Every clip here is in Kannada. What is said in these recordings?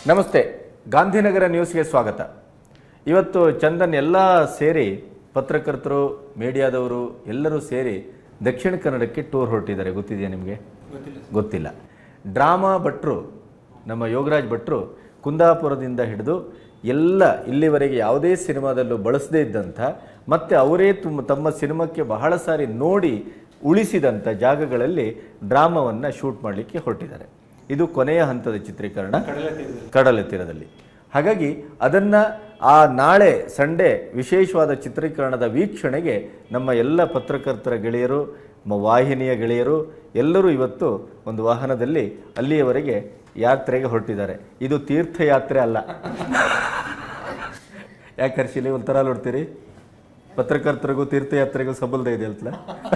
ನಮಸ್ತೆ ಗಾಂಧಿನಗರ ನ್ಯೂಸ್ಗೆ ಸ್ವಾಗತ ಇವತ್ತು ಚಂದನ್ ಎಲ್ಲ ಸೇರಿ ಪತ್ರಕರ್ತರು ಮೀಡಿಯಾದವರು ಎಲ್ಲರೂ ಸೇರಿ ದಕ್ಷಿಣ ಕನ್ನಡಕ್ಕೆ ಟೂರ್ ಹೊರಟಿದ್ದಾರೆ ಗೊತ್ತಿದೆಯಾ ನಿಮಗೆ ಗೊತ್ತಿಲ್ಲ ಡ್ರಾಮಾ ಭಟ್ರು ನಮ್ಮ ಯೋಗರಾಜ್ ಭಟ್ರು ಕುಂದಾಪುರದಿಂದ ಹಿಡಿದು ಎಲ್ಲ ಇಲ್ಲಿವರೆಗೆ ಯಾವುದೇ ಸಿನಿಮಾದಲ್ಲೂ ಬಳಸದೇ ಇದ್ದಂಥ ಮತ್ತು ಅವರೇ ತುಂಬ ತಮ್ಮ ಸಿನಿಮಾಕ್ಕೆ ಬಹಳ ಸಾರಿ ನೋಡಿ ಉಳಿಸಿದಂಥ ಜಾಗಗಳಲ್ಲಿ ಡ್ರಾಮಾವನ್ನು ಶೂಟ್ ಮಾಡಲಿಕ್ಕೆ ಹೊರಟಿದ್ದಾರೆ ಇದು ಕೊನೆಯ ಹಂತದ ಚಿತ್ರೀಕರಣ ಕಡಲ ತೀರದಲ್ಲಿ ಹಾಗಾಗಿ ಅದನ್ನು ಆ ನಾಳೆ ಸಂಡೇ ವಿಶೇಷವಾದ ಚಿತ್ರೀಕರಣದ ವೀಕ್ಷಣೆಗೆ ನಮ್ಮ ಎಲ್ಲ ಪತ್ರಕರ್ತರ ಗೆಳೆಯರು ಮ ವಾಹಿನಿಯ ಗೆಳೆಯರು ಎಲ್ಲರೂ ಇವತ್ತು ಒಂದು ವಾಹನದಲ್ಲಿ ಅಲ್ಲಿಯವರೆಗೆ ಯಾತ್ರೆಗೆ ಹೊರಟಿದ್ದಾರೆ ಇದು ತೀರ್ಥಯಾತ್ರೆ ಅಲ್ಲ ಯಾಕೆ ಹರ್ಷಿಲಿ ಒಂಥರ ನೋಡ್ತೀರಿ ಪತ್ರಕರ್ತರಿಗೂ ತೀರ್ಥಯಾತ್ರೆಗೂ ಸಂಬಂಧ ಇದೆ ಅಂತಲ್ಲ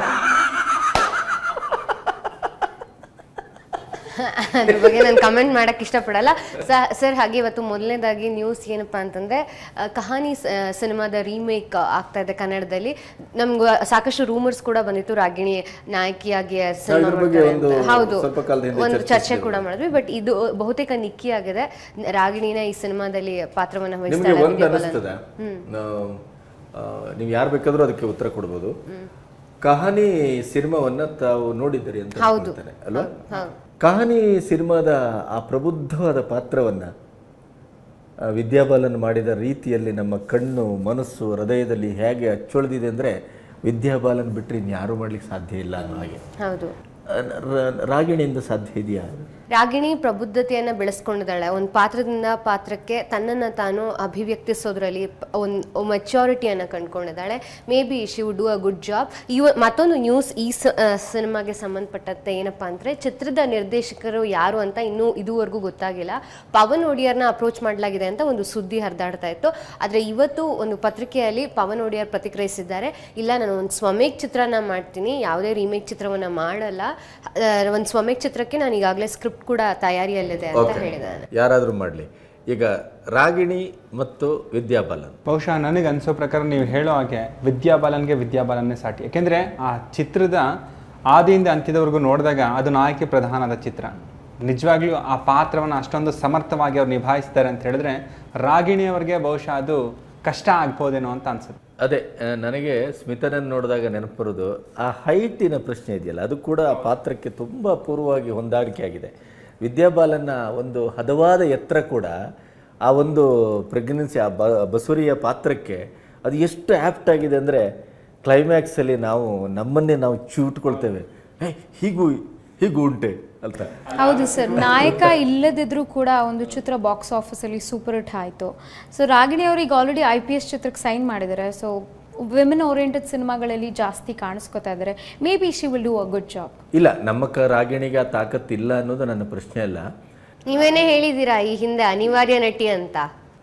ಅದ್ರ ಬಗ್ಗೆ ನಾನು ಕಮೆಂಟ್ ಮಾಡಕ್ ಇಷ್ಟಪಡಲ್ಲ ಸರ್ ಹಾಗೆ ಇವತ್ತು ಮೊದಲನೇದಾಗಿ ನ್ಯೂಸ್ ಏನಪ್ಪಾ ಅಂತಂದ್ರೆ ಆ, ಕಹಾನಿ ಸ- ಸಿನಿಮಾದ ರೀಮೇಕ್ ಆಗ್ತಾ ಇದೆ ಕನ್ನಡದಲ್ಲಿ ನಮ್ಗೆ ಸಾಕಷ್ಟು ರೂಮರ್ಸ್ ಕೂಡ ಬಂದಿತ್ತು ರಾಗಿಣಿ ನಾಯಕಿಯಾಗಿ ಸಿನಿಮಾ ಇದ್ರ ಬಗ್ಗೆ ಮಾಡ್ತಾರೆ ಒಂದು ಅಂತ. ಹೌದು ಸ್ವಲ್ಪ ಕಾಲದ ಹಿಂದೆ ಒಂದು ಚರ್ಚೆ ಚರ್ಚೆ ಕೂಡ ಮಾಡಿದ್ವಿ ಬಟ್ ಇದು ಬಹುತೇಕ ನಿಕ್ಕಿ ಆಗಿದೆ ರಾಗಿಣಿನ ಈ ಸಿನಿಮಾದಲ್ಲಿ ಪಾತ್ರವನ್ನ ನಿಮಗೆ ವಹಿಸ್ತಾಳೆ ಒಂದು ಅನಿಸ್ತದ ನೀವು ಯಾರು ಬೇಕಾದ್ರೂ ಅದಕ್ಕೆ ಉತ್ತರ ಕೊಡ್ಬೋದು ಕಹಾನಿ ಸಿನಿಮಾವನ್ನ ತಾವು ನೋಡಿದ್ದೀರಿ ಅಂತ ಅನ್ಕೊಳ್ತೇನೆ ಅಲ್ವಾ ಕಹಾನಿ ಸಿನಿಮಾದ ಆ ಪ್ರಬುದ್ಧವಾದ ಪಾತ್ರವನ್ನ ಆ, ವಿದ್ಯಾಬಾಲನ್ ಮಾಡಿದ ರೀತಿಯಲ್ಲಿ ನಮ್ಮ ಕಣ್ಣು ಮನಸ್ಸು ಹೃದಯದಲ್ಲಿ ಹೇಗೆ ಅಚ್ಚೊಳ್ದಿದೆ ಅಂದ್ರೆ ವಿದ್ಯಾಬಾಲನ್ ಬಿಟ್ಟರೆ ಇನ್ಯಾರು ಮಾಡ್ಲಿಕ್ಕೆ ಸಾಧ್ಯ ಇಲ್ಲ ಅನ್ನೋ ಹಾಗೆ ಹೌದು ಆ, ರ- ರಾಗಿಣಿಯಿಂದ ಸಾಧ್ಯ ಇದೆಯಾ ರಾಗಿಣಿ ಪ್ರಬುದ್ಧತೆಯನ್ನ ಬೆಳೆಸ್ಕೊಂಡಿದ್ದಾಳೆ ಒಂದು ಪಾತ್ರದಿಂದ ಪಾತ್ರಕ್ಕೆ ತನ್ನನ್ನು ತಾನು ಅಭಿವ್ಯಕ್ತಿಸೋದ್ರಲ್ಲಿ ಪ- ಒಂದು ಮೆಚ್ಯೂರಿಟಿಯನ್ನ ಕಂಡ್ಕೊಂಡಿದ್ದಾಳೆ maybe she would do a good job ಇವ ಮತ್ತೊಂದು ನ್ಯೂಸ್ ಈ ಸ- ಆ, ಸಿನಿಮಾಗೆ ಸಂಬಂಧಪಟ್ಟಂತೆ ಏನಪ್ಪಾ ಅಂದ್ರೆ ಚಿತ್ರದ ನಿರ್ದೇಶಕರು ಯಾರು ಅಂತ ಇನ್ನೂ ಇದುವರೆಗೂ ಗೊತ್ತಾಗಿಲ್ಲ ಪವನ್ ಒಡಿಯರ್ನ ಅಪ್ರೋಚ್ ಮಾಡಲಾಗಿದೆ ಅಂತ ಒಂದು ಸುದ್ದಿ ಹರಿದಾಡ್ತಾ ಇತ್ತು ಆದರೆ ಇವತ್ತು ಒಂದು ಪತ್ರಿಕೆಯಲ್ಲಿ ಪವನ್ ಒಡಿಯರ್ ಪ್ರತಿಕ್ರಿಯಿಸಿದ್ದಾರೆ ಇಲ್ಲ ನಾನು ಒಂದು ಸ್ವಮೇಕ್ ಚಿತ್ರನ ಮಾಡ್ತೀನಿ ಯಾವುದೇ ರೀಮೇಕ್ ಚಿತ್ರವನ್ನ ಮಾಡಲ್ಲ ಒಂದು ಸ್ವಮೇಕ್ ಚಿತ್ರಕ್ಕೆ ನಾನು ಈಗಾಗಲೇ ಸ್ಕ್ರಿಪ್ಟ್ ಕೂಡ ತಯಾರಿಯಲ್ಲಿದೆ ಅಂತ ಹೇಳಿದ್ದಾನೆ ಯಾರಾದರೂ ಮಾಡಲಿ ಈಗ ರಾಗಿಣಿ ಮತ್ತು ವಿದ್ಯಾಬಾಲನ್ ಬಹುಶಃ ನನಗೆ ಅನಿಸೋ ಪ್ರಕಾರ ನೀವು ಹೇಳೋ ಹಾಗೆ ವಿದ್ಯಾಬಾಲನ್ಗೆ ವಿದ್ಯಾಬಾಲನ್ನೇ ಸಾಟಿ ಯಾಕೆಂದರೆ ಆ ಚಿತ್ರದ ಆದಿಯಿಂದ ಅಂತ್ಯದವರೆಗೂ ನೋಡಿದಾಗ ಅದು ನಾಯಕಿ ಪ್ರಧಾನದ ಚಿತ್ರ ನಿಜವಾಗ್ಲೂ ಆ ಪಾತ್ರವನ್ನು ಅಷ್ಟೊಂದು ಸಮರ್ಥವಾಗಿ ಅವ್ರು ನಿಭಾಯಿಸ್ತಾರೆ ಅಂತ ಹೇಳಿದ್ರೆ ರಾಗಿಣಿಯವರಿಗೆ ಬಹುಶಃ ಅದು ಕಷ್ಟ ಆಗ್ಬೋದೇನೋ ಅಂತ ಅನ್ಸುತ್ತೆ ಅದೇ ಆ, ನನಗೆ ಸ್ಮಿತನನ್ನು ನೋಡಿದಾಗ ನೆನಪು ಬರೋದು ಆ ಹೈಟಿನ ಪ್ರಶ್ನೆ ಇದೆಯಲ್ಲ ಅದು ಕೂಡ ಆ ಪಾತ್ರಕ್ಕೆ ತುಂಬ ಅಪೂರ್ವವಾಗಿ ಹೊಂದಾಣಿಕೆ ಆಗಿದೆ ವಿದ್ಯಾಬಾಲನ್ನ ಒಂದು ಹದವಾದ ಎತ್ತರ ಕೂಡ ಆ ಒಂದು ಪ್ರೆಗ್ನೆನ್ಸಿ ಆ ಬ ಬಸುರಿಯ ಪಾತ್ರಕ್ಕೆ ಅದು ಎಷ್ಟು ಆ್ಯಪ್ಟ್ ಆಗಿದೆ ಅಂದರೆ ಕ್ಲೈಮ್ಯಾಕ್ಸಲ್ಲಿ ನಾವು ನಮ್ಮನ್ನೇ ನಾವು ಚೂಟ್ಕೊಳ್ತೇವೆ ಏ ಹೀಗೂ ಹೀಗೂ ಉಂಟೆ ಅಂತ ಹೌದು ಸರ್ ನಾಯಕ ಇಲ್ಲದಿದ್ರೂ ಕೂಡ ಒಂದು ಚಿತ್ರ ಬಾಕ್ಸ್ ಆಫೀಸಲ್ಲಿ ಸೂಪರ್ ಹಿಟ್ ಆಯಿತು ಸೊ ರಾಗಿಣಿ ಅವ್ರಿಗೆ ಆಲ್ರೆಡಿ ಐ ಪಿ ಎಸ್ ಚಿತ್ರಕ್ಕೆ ಸೈನ್ ಮಾಡಿದ್ದಾರೆ ಸೊ ವಿಮೆನ್ ಓರಿಯೆಂಟೆಡ್ ಸಿನಿಮಾಗಳಲ್ಲಿ ಜಾಸ್ತಿ ಕಾಣಿಸ್ಕೊತಾ ಇದ್ದಾರೆ maybe she will do a good job ಇಲ್ಲ ನಮ್ಮ ಕ ರಾಗಿಣಿಗೆ ಆ ತಾಕತ್ತಿಲ್ಲ ಅನ್ನೋದು ನನ್ನ ಪ್ರಶ್ನೆ ಅಲ್ಲ ನೀವೇನೇ ಹೇಳಿದ್ದೀರಾ ಈ ಹಿಂದೆ ಅನಿವಾರ್ಯ ನಟಿ ಅಂತ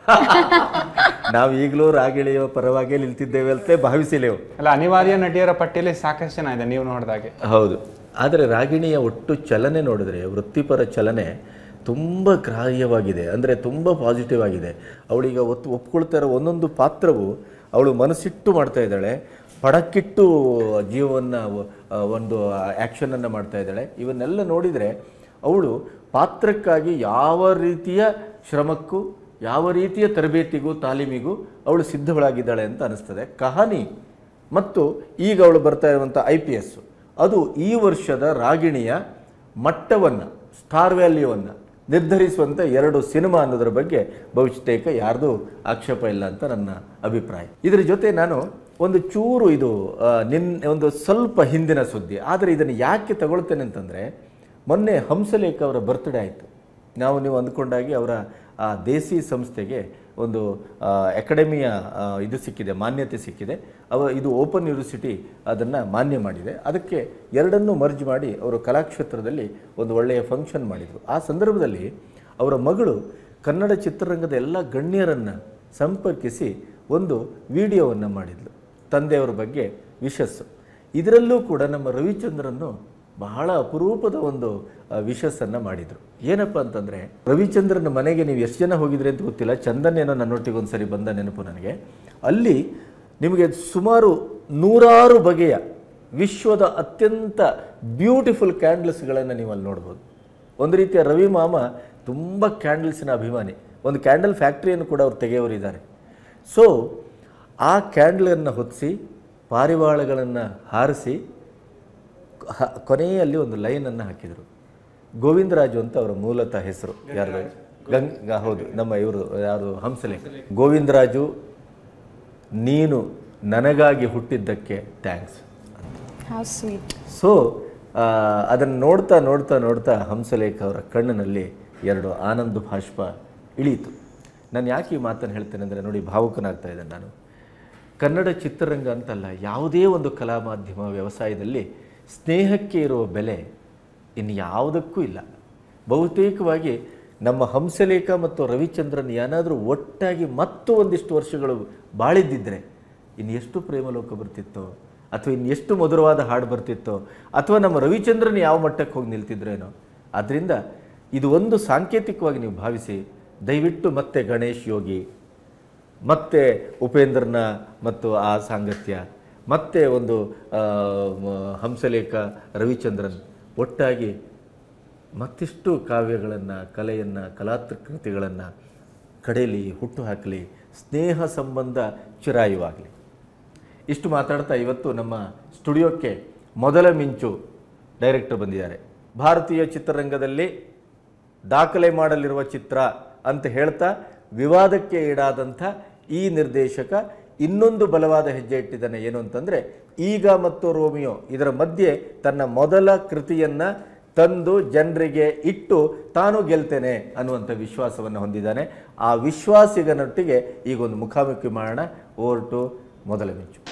ನಾವು ಈಗಲೂ ರಾಗಿಣಿಯ ಪರವಾಗಿ ನಿಲ್ತಿದ್ದೇವೆ ಅಂತ ಭಾವಿಸಿಲೆವು ಅಲ್ಲ ಅನಿವಾರ್ಯ ನಟಿಯರ ಪಟ್ಟಿಯಲ್ಲಿ ಸಾಕಷ್ಟು ಜನ ಇದೆ ನೀವು ನೋಡಿದಾಗೆ ಹೌದು ಆದರೆ ರಾಗಿಣಿಯ ಒಟ್ಟು ಚಲನೆ ನೋಡಿದ್ರೆ ವೃತ್ತಿಪರ ಚಲನೆ ತುಂಬ ಗ್ರಾಹ್ಯವಾಗಿದೆ ಅಂದರೆ ತುಂಬ ಪಾಸಿಟಿವ್ ಆಗಿದೆ ಅವಳೀಗ ಒತ್ತು ಒಪ್ಕೊಳ್ತಾ ಇರೋ ಒಂದೊಂದು ಪಾತ್ರವು ಅವಳು ಮನಸ್ಸಿಟ್ಟು ಮಾಡ್ತಾ ಇದ್ದಾಳೆ ಪಡಕ್ಕಿಟ್ಟು ಜೀವವನ್ನು ಒಂದು ಆ್ಯಕ್ಷನನ್ನು ಮಾಡ್ತಾ ಇದ್ದಾಳೆ ಇವನ್ನೆಲ್ಲ ನೋಡಿದರೆ ಅವಳು ಪಾತ್ರಕ್ಕಾಗಿ ಯಾವ ರೀತಿಯ ಶ್ರಮಕ್ಕೂ ಯಾವ ರೀತಿಯ ತರಬೇತಿಗೂ ತಾಲೀಮಿಗೂ ಅವಳು ಸಿದ್ಧಳಾಗಿದ್ದಾಳೆ ಅಂತ ಅನಿಸ್ತದೆ ಕಹಾನಿ ಮತ್ತು ಈಗ ಅವಳು ಬರ್ತಾ ಇರುವಂಥ ಐ ಪಿ ಎಸ್ ಅದು ಈ ವರ್ಷದ ರಾಗಿಣಿಯ ಮಟ್ಟವನ್ನು ಸ್ಟಾರ್ ವ್ಯಾಲ್ಯೂವನ್ನು ನಿರ್ಧರಿಸುವಂಥ ಎರಡು ಸಿನಿಮಾ ಅನ್ನೋದ್ರ ಬಗ್ಗೆ ಬಹುತೇಕ ಯಾರ್ದು ಆಕ್ಷೇಪ ಇಲ್ಲ ಅಂತ ನನ್ನ ಅಭಿಪ್ರಾಯ ಇದರ ಜೊತೆ ನಾನು ಒಂದು ಚೂರು ಇದು ಆ, ನಿನ್ ಒಂದು ಸ್ವಲ್ಪ ಹಿಂದಿನ ಸುದ್ದಿ ಆದರೆ ಇದನ್ನು ಯಾಕೆ ತಗೊಳ್ತೇನೆ ಅಂತಂದರೆ ಮೊನ್ನೆ ಹಂಸಲೇಖ ಅವರ ಬರ್ತ್ಡೇ ಆಯಿತು ನಾವು ನೀವು ಅಂದ್ಕೊಂಡಾಗಿ ಅವರ ಆ ದೇಸಿ ಸಂಸ್ಥೆಗೆ ಒಂದು ಆ, ಅಕಾಡೆಮಿಯ ಆ, ಇದು ಸಿಕ್ಕಿದೆ ಮಾನ್ಯತೆ ಸಿಕ್ಕಿದೆ ಅವ ಇದು ಓಪನ್ ಯೂನಿವರ್ಸಿಟಿ ಅದನ್ನು ಮಾನ್ಯ ಮಾಡಿದೆ ಅದಕ್ಕೆ ಎರಡನ್ನೂ ಮರ್ಜ್ ಮಾಡಿ ಅವರು ಕಲಾಕ್ಷೇತ್ರದಲ್ಲಿ ಒಂದು ಒಳ್ಳೆಯ ಫಂಕ್ಷನ್ ಮಾಡಿದರು ಆ ಸಂದರ್ಭದಲ್ಲಿ ಅವರ ಮಗಳು ಕನ್ನಡ ಚಿತ್ರರಂಗದ ಎಲ್ಲ ಗಣ್ಯರನ್ನು ಸಂಪರ್ಕಿಸಿ ಒಂದು ವಿಡಿಯೋವನ್ನು ಮಾಡಿದ್ಲು ತಂದೆಯವರ ಬಗ್ಗೆ ವಿಶಸ್ಸು ಇದರಲ್ಲೂ ಕೂಡ ನಮ್ಮ ರವಿಚಂದ್ರನ್ನು ಬಹಳ ಅಪರೂಪದ ಒಂದು ವಿಶಸ್ಸನ್ನು ಮಾಡಿದರು ಏನಪ್ಪ ಅಂತಂದರೆ ರವಿಚಂದ್ರನ ಮನೆಗೆ ನೀವು ಎಷ್ಟು ಜನ ಹೋಗಿದ್ರಿ ಅಂತ ಗೊತ್ತಿಲ್ಲ ಚಂದನ್ ಏನೋ ನನ್ನೊಟ್ಟಿಗೆ ಒಂದು ಸರಿ ಬಂದ ನೆನಪು ನನಗೆ ಅಲ್ಲಿ ನಿಮಗೆ ಸುಮಾರು ನೂರಾರು ಬಗೆಯ ವಿಶ್ವದ ಅತ್ಯಂತ ಬ್ಯೂಟಿಫುಲ್ ಕ್ಯಾಂಡಲ್ಸ್ಗಳನ್ನು ನೀವು ಅಲ್ಲಿ ನೋಡ್ಬೋದು ಒಂದು ರೀತಿಯ ರವಿ ಮಾಮ ತುಂಬ ಕ್ಯಾಂಡಲ್ಸಿನ ಅಭಿಮಾನಿ ಒಂದು ಕ್ಯಾಂಡಲ್ ಫ್ಯಾಕ್ಟ್ರಿಯನ್ನು ಕೂಡ ಅವ್ರು ತೆಗೆಯವರಿದ್ದಾರೆ ಸೊ ಆ ಕ್ಯಾಂಡಲನ್ನು ಹೊತ್ತಿಸಿ ಪಾರಿವಾಳಗಳನ್ನು ಹಾರಿಸಿ ಹ- ಕೊನೆಯಲ್ಲಿ ಒಂದು ಲೈನನ್ನು ಹಾಕಿದರು ಗೋವಿಂದರಾಜು ಅಂತ ಅವರ ಮೂಲತಃ ಹೆಸರು ಯಾರು ಗಂಗ್ ಗ- ಹೌದು ನಮ್ಮ ಇವರು ಯಾರು ಹಂಸಲೆ ಗೋವಿಂದರಾಜು ನೀನು ನನಗಾಗಿ ಹುಟ್ಟಿದ್ದಕ್ಕೆ ಥ್ಯಾಂಕ್ಸ್ ಹೌ ಸ್ವೀಟ್ ಸೊ ಅದನ್ನು ನೋಡ್ತಾ ನೋಡ್ತಾ ನೋಡ್ತಾ ಹಂಸಲೇಖ ಅವರ ಕಣ್ಣಿನಲ್ಲಿ ಎರಡು ಆನಂದ ಭಾಷ್ಪ ಇಳೀತು ನಾನು ಯಾಕೆ ಈ ಮಾತನ್ನು ಹೇಳ್ತೇನೆ ಅಂದರೆ ನೋಡಿ ಭಾವುಕನಾಗ್ತಾ ಇದ್ದೇನೆ ನಾನು ಕನ್ನಡ ಚಿತ್ರರಂಗ ಅಂತಲ್ಲ ಯಾವುದೇ ಒಂದು ಕಲಾ ಮಾಧ್ಯಮ ವ್ಯವಸಾಯದಲ್ಲಿ ಸ್ನೇಹಕ್ಕೆ ಇರುವ ಬೆಲೆ ಇನ್ನು ಯಾವುದಕ್ಕೂ ಇಲ್ಲ ಬಹುತೇಕವಾಗಿ ನಮ್ಮ ಹಂಸಲೇಖ ಮತ್ತು ರವಿಚಂದ್ರನ್ ಏನಾದರೂ ಒಟ್ಟಾಗಿ ಮತ್ತು ಒಂದಿಷ್ಟು ವರ್ಷಗಳು ಬಾಳಿದ್ದಿದ್ರೆ ಇನ್ನು ಎಷ್ಟು ಪ್ರೇಮಲೋಕ ಬರ್ತಿತ್ತೋ ಅಥವಾ ಇನ್ನು ಎಷ್ಟು ಮಧುರವಾದ ಹಾಡು ಬರ್ತಿತ್ತೋ ಅಥವಾ ನಮ್ಮ ರವಿಚಂದ್ರನ್ ಯಾವ ಮಟ್ಟಕ್ಕೆ ಹೋಗಿ ನಿಲ್ತಿದ್ರೇನೋ ಆದ್ದರಿಂದ ಇದು ಒಂದು ಸಾಂಕೇತಿಕವಾಗಿ ನೀವು ಭಾವಿಸಿ ದಯವಿಟ್ಟು ಮತ್ತೆ ಗಣೇಶ್ ಯೋಗಿ ಮತ್ತೆ ಉಪೇಂದ್ರನ ಮತ್ತು ಆ ಸಾಂಗತ್ಯ ಮತ್ತೆ ಒಂದು ಆ, ಮ- ಹಂಸಲೇಖ ರವಿಚಂದ್ರನ್ ಒಟ್ಟಾಗಿ ಮತ್ತಿಷ್ಟು ಕಾವ್ಯಗಳನ್ನು ಕಲೆಯನ್ನು ಕಲಾಕೃತಿಗಳನ್ನು ಕಡೆಯಲಿ ಹುಟ್ಟು ಹಾಕಲಿ ಸ್ನೇಹ ಸಂಬಂಧ ಚಿರಾಯುವಾಗಲಿ ಇಷ್ಟು ಮಾತಾಡ್ತಾ ಇವತ್ತು ನಮ್ಮ ಸ್ಟುಡಿಯೋಕ್ಕೆ ಮೊದಲ ಮಿಂಚು ಡೈರೆಕ್ಟರ್ ಬಂದಿದ್ದಾರೆ ಭಾರತೀಯ ಚಿತ್ರರಂಗದಲ್ಲಿ ದಾಖಲೆ ಮಾಡಲಿರುವ ಚಿತ್ರ ಅಂತ ಹೇಳ್ತಾ ವಿವಾದಕ್ಕೆ ಈಡಾದಂಥ ಈ ನಿರ್ದೇಶಕ ಇನ್ನೊಂದು ಬಲವಾದ ಹೆಜ್ಜೆ ಇಟ್ಟಿದ್ದಾನೆ ಏನು ಅಂತಂದರೆ ಈಗ ಮತ್ತು ರೋಮಿಯೋ ಇದರ ಮಧ್ಯೆ ತನ್ನ ಮೊದಲ ಕೃತಿಯನ್ನು ತಂದು ಜನರಿಗೆ ಇಟ್ಟು ತಾನು ಗೆಲ್ತೇನೆ ಅನ್ನುವಂಥ ವಿಶ್ವಾಸವನ್ನು ಹೊಂದಿದ್ದಾನೆ ಆ ವಿಶ್ವಾಸಿಗನೊಟ್ಟಿಗೆ ಈಗ ಒಂದು ಮುಖಾಮುಖಿ ಮಾಡೋಣ ಓವರ್ ಟು ಮೊದಲ ಮಿಂಚು